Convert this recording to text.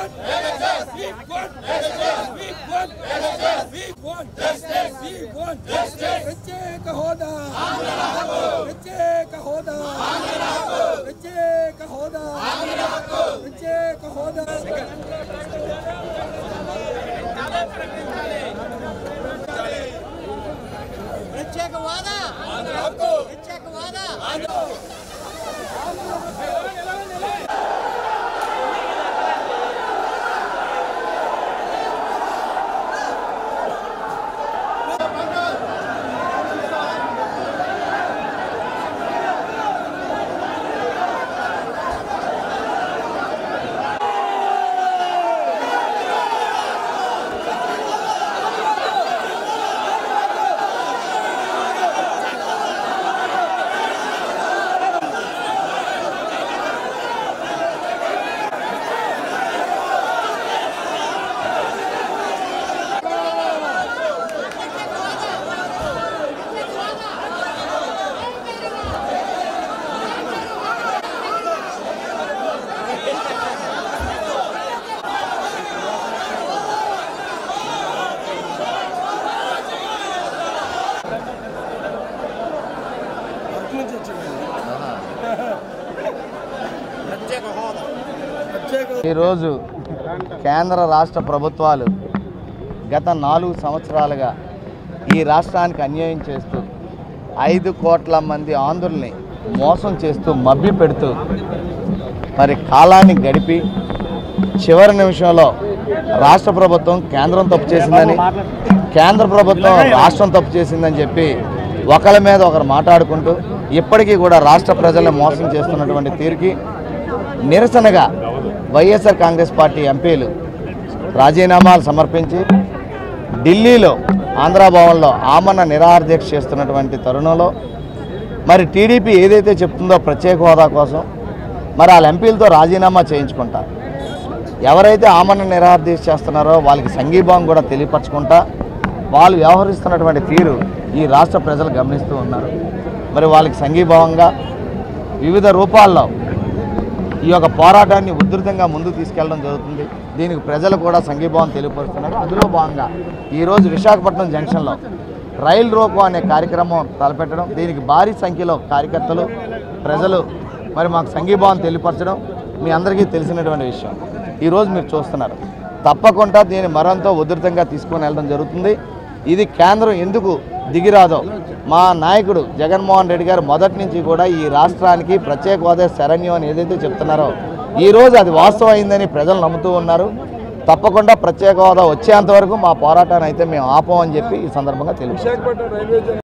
want justice. We want justice. We want justice. We want justice. We want justice. ప్రత్యేక హోదా ప్రత్యేక హోదా ప్రత్యేక హోదా ప్రత్యేక హోదా ప్రత్యేక వాదా ప్రత్యేక వాదా ఈరోజు కేంద్ర రాష్ట్ర ప్రభుత్వాలు గత నాలుగు సంవత్సరాలుగా ఈ రాష్ట్రానికి అన్యాయం చేస్తూ ఐదు కోట్ల మంది ఆంధ్రుల్ని మోసం చేస్తూ మభ్య పెడుతూ మరి కాలాన్ని గడిపి చివరి నిమిషంలో రాష్ట్ర ప్రభుత్వం కేంద్రం తప్పు చేసిందని కేంద్ర ప్రభుత్వం రాష్ట్రం తప్పు చేసిందని చెప్పి ఒకరి మీద ఒకరు మాట్లాడుకుంటూ ఇప్పటికీ కూడా రాష్ట్ర ప్రజల్ని మోసం చేస్తున్నటువంటి తీరుకి నిరసనగా వైఎస్ఆర్ కాంగ్రెస్ పార్టీ ఎంపీలు రాజీనామాలు సమర్పించి ఢిల్లీలో ఆంధ్రాభవన్లో ఆమరణ నిరాహార దీక్ష చేస్తున్నటువంటి తరుణంలో మరి టీడీపీ ఏదైతే చెప్తుందో ప్రత్యేక హోదా కోసం మరి వాళ్ళ ఎంపీలతో రాజీనామా చేయించుకుంటా ఎవరైతే ఆమరణ నిరాహార దీక్ష చేస్తున్నారో వాళ్ళకి సంఘీభావం కూడా తెలియపరచుకుంటా వాళ్ళు వ్యవహరిస్తున్నటువంటి తీరు ఈ రాష్ట్ర ప్రజలు గమనిస్తూ ఉన్నారు మరి వాళ్ళకి సంఘీభావంగా వివిధ రూపాల్లో ఈ యొక్క పోరాటాన్ని ఉధృతంగా ముందుకు తీసుకెళ్ళడం జరుగుతుంది దీనికి ప్రజలు కూడా సంఘీభావం తెలియపరుస్తున్నారు అందులో భాగంగా ఈరోజు విశాఖపట్నం జంక్షన్లో రైల్ రోకో అనే కార్యక్రమం తలపెట్టడం దీనికి భారీ సంఖ్యలో కార్యకర్తలు ప్రజలు మరి మాకు సంఘీభావం తెలియపరచడం మీ అందరికీ తెలిసినటువంటి విషయం ఈరోజు మీరు చూస్తున్నారు తప్పకుండా దీన్ని మరంతో ఉధృతంగా తీసుకొని వెళ్ళడం జరుగుతుంది ఇది కేంద్రం ఎందుకు దిగిరాదో మా నాయకుడు జగన్మోహన్ రెడ్డి గారు మొదటి నుంచి కూడా ఈ రాష్ట్రానికి ప్రత్యేక హోదా శరణ్యం అని ఏదైతే చెప్తున్నారో ఈ రోజు అది వాస్తవం అయిందని ప్రజలు నమ్ముతూ ఉన్నారు తప్పకుండా ప్రత్యేక హోదా వచ్చేంత వరకు మా పోరాటాన్ని అయితే మేము ఆపమని చెప్పి ఈ సందర్భంగా తెలుసు